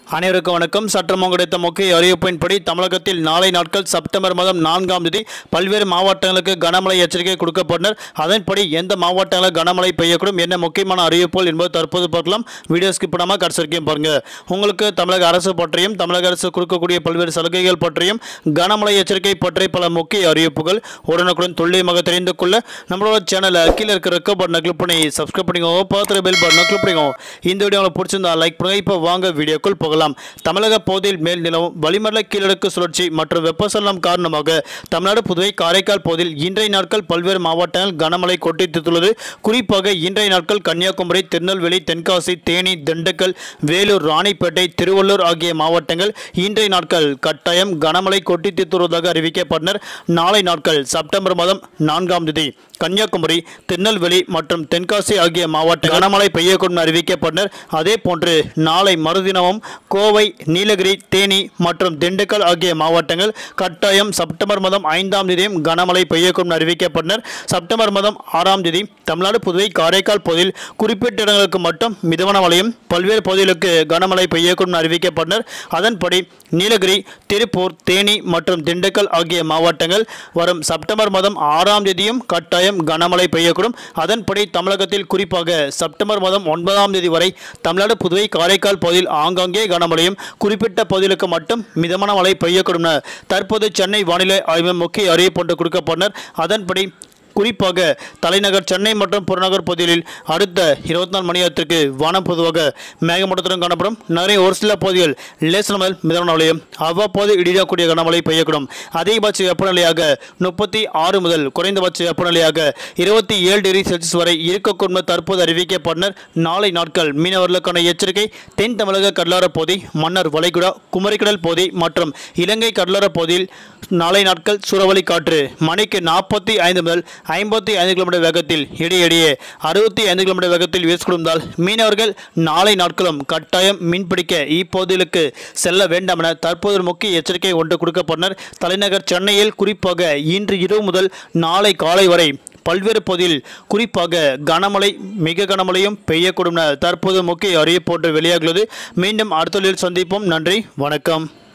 அனைவருக்கும் வணக்கம் சற்றமும் கிடைத்த முக்கிய அறிவிப்பின்படி தமிழகத்தில் நாளை நாட்கள் செப்டம்பர் மாதம் நான்காம் தேதி பல்வேறு மாவட்டங்களுக்கு கனமழை எச்சரிக்கை கொடுக்கப்பட்டனர் அதன்படி எந்த மாவட்டங்களில் கனமழை பெய்யக்கூடும் என்ன முக்கியமான அறிவிப்புகள் என்பது தற்போது பார்க்கலாம் வீடியோ ஸ்கிப் பண்ணாமல் கடைசி வரைக்கும் பாருங்க உங்களுக்கு தமிழக அரசு பற்றியும் தமிழக அரசு கொடுக்கக்கூடிய பல்வேறு சலுகைகள் பற்றியும் கனமழை எச்சரிக்கை பற்றி பல முக்கிய அறிவிப்புகள் உடனுக்குடன் துல்லியமாக தெரிந்து கொள்ள நம்மளோட சேனலை கீழே இருக்கிற ரெக்க பட்டனை கிளிக் பண்ணி சப்ஸ்கிரைப் பண்ணிக்கோங்க பார்த்துட்டு பெல் பட்டனை கிளிக் பண்ணிக்கோங்க இந்த வீடியோ உங்களுக்கு பிடிச்சிருந்தா லைக் பண்ணுங்க இப்போ வாங்க வீடியோக்குள் போகலாம் தமிழக பகுதியில் மேல் நிலவும் வளிமண்டல கீழடுக்கு சுழற்சி மற்றும் வெப்பசலனம் காரணமாக தமிழ்நாடு புதுவை காரைக்கால் பகுதியில் இன்றைய நாட்கள் பல்வேறு மாவட்டங்கள் கனமழை கொட்டி தீர்த்துள்ளது குறிப்பாக இன்றைய நாட்கள் கன்னியாகுமரி திருநெல்வேலி தென்காசி தேனி திண்டுக்கல் வேலூர் ராணிப்பேட்டை திருவள்ளூர் ஆகிய மாவட்டங்கள் இன்றைய நாட்கள் கட்டாயம் கனமழை கொட்டி தீர்த்துள்ளதாக அறிவிக்கப்பட்டனர் நாளை நாட்கள் செப்டம்பர் மாதம் நான்காம் தேதி கன்னியாகுமரி திருநெல்வேலி மற்றும் தென்காசி ஆகிய மாவட்ட கனமழை பெய்யக்கூடும் அறிவிக்கப்பட்டனர் அதே போன்று நாளை மறுதினமும் கோவை நீலகிரி தேனி மற்றும் திண்டுக்கல் ஆகிய மாவட்டங்கள் கட்டாயம் செப்டம்பர் மாதம் ஐந்தாம் தேதியும் கனமழை பெய்யக்கூடும் அறிவிக்கப்பட்டனர் செப்டம்பர் மாதம் ஆறாம் தேதி தமிழ்நாடு புதுவை காரைக்கால் பகுதியில் குறிப்பிட்ட இடங்களுக்கு மட்டும் மிதமான மழையும் பல்வேறு பகுதிகளுக்கு கனமழை பெய்யக்கூடும் அறிவிக்கப்பட்டனர் அதன்படி நீலகிரி திருப்பூர் தேனி மற்றும் திண்டுக்கல் ஆகிய மாவட்டங்கள் வரும் செப்டம்பர் மாதம் ஆறாம் தேதியும் கட்டாயம் கனமழை பெய்யக்கூடும் அதன்படி தமிழகத்தில் குறிப்பாக செப்டம்பர் மாதம் ஒன்பதாம் தேதி வரை தமிழ்நாடு புதுவை காரைக்கால் பகுதியில் ஆங்காங்கே கனமழையும் குறிப்பிட்ட பகுதிகளுக்கு மட்டும் மிதமான மழை பெய்யக்கூடும் என தற்போது சென்னை வானிலை ஆய்வு முக்கிய அறிவிப்பு ஒன்று கொடுக்கப்பட்டனர் அதன்படி குறிப்பாக தலைநகர் சென்னை மற்றும் புறநகர் பகுதிகளில் அடுத்த இருபத்தி நாலு மணி நேரத்திற்கு வானம் பொதுவாக மேகமூட்டத்துடன் காணப்படும் நிறைய ஒரு சில பகுதிகள் லேசன முதல் மிதமான மழையும் அவ்வப்போது இடியக்கூடிய கனமழை பெய்யக்கூடும் அதிகபட்ச வெப்பநிலையாக முப்பத்தி ஆறு முதல் குறைந்தபட்ச வெப்பநிலையாக இருபத்தி ஏழு டிகிரி செல்சியஸ் வரை இருக்கக்கூடும் என தற்போது அறிவிக்கப்பட்டனர் நாளை நாட்கள் மீனவர்களுக்கான எச்சரிக்கை தென் தமிழக கடலோர பகுதி மன்னர் வளைகுடா குமரிக்கடல் பகுதி மற்றும் இலங்கை கடலோர பகுதியில் நாளை நாட்கள் சூறாவளி காற்று மணிக்கு நாற்பத்தி ஐந்து முதல் ஐம்பத்தி ஐந்து கிலோமீட்டர் வேகத்தில் இடையிடையே அறுபத்தி ஐந்து கிலோமீட்டர் வேகத்தில் வீசிக்கொடுந்தால் மீனவர்கள் நாளை நாட்களும் கட்டாயம் மீன்பிடிக்க இப்பகுதிகளுக்கு செல்ல வேண்டாம் என தற்போது ஒரு முக்கிய எச்சரிக்கை ஒன்று கொடுக்கப்பட்டனர் தலைநகர் சென்னையில் குறிப்பாக இன்று இரவு முதல் நாளை காலை வரை பல்வேறு பகுதியில் குறிப்பாக கனமழை மிக கனமழையும் பெய்யக்கூடும் என தற்போது முக்கிய அறிவிப்பு ஒன்று வெளியாகியுள்ளது மீண்டும் அடுத்த சந்திப்போம் நன்றி வணக்கம்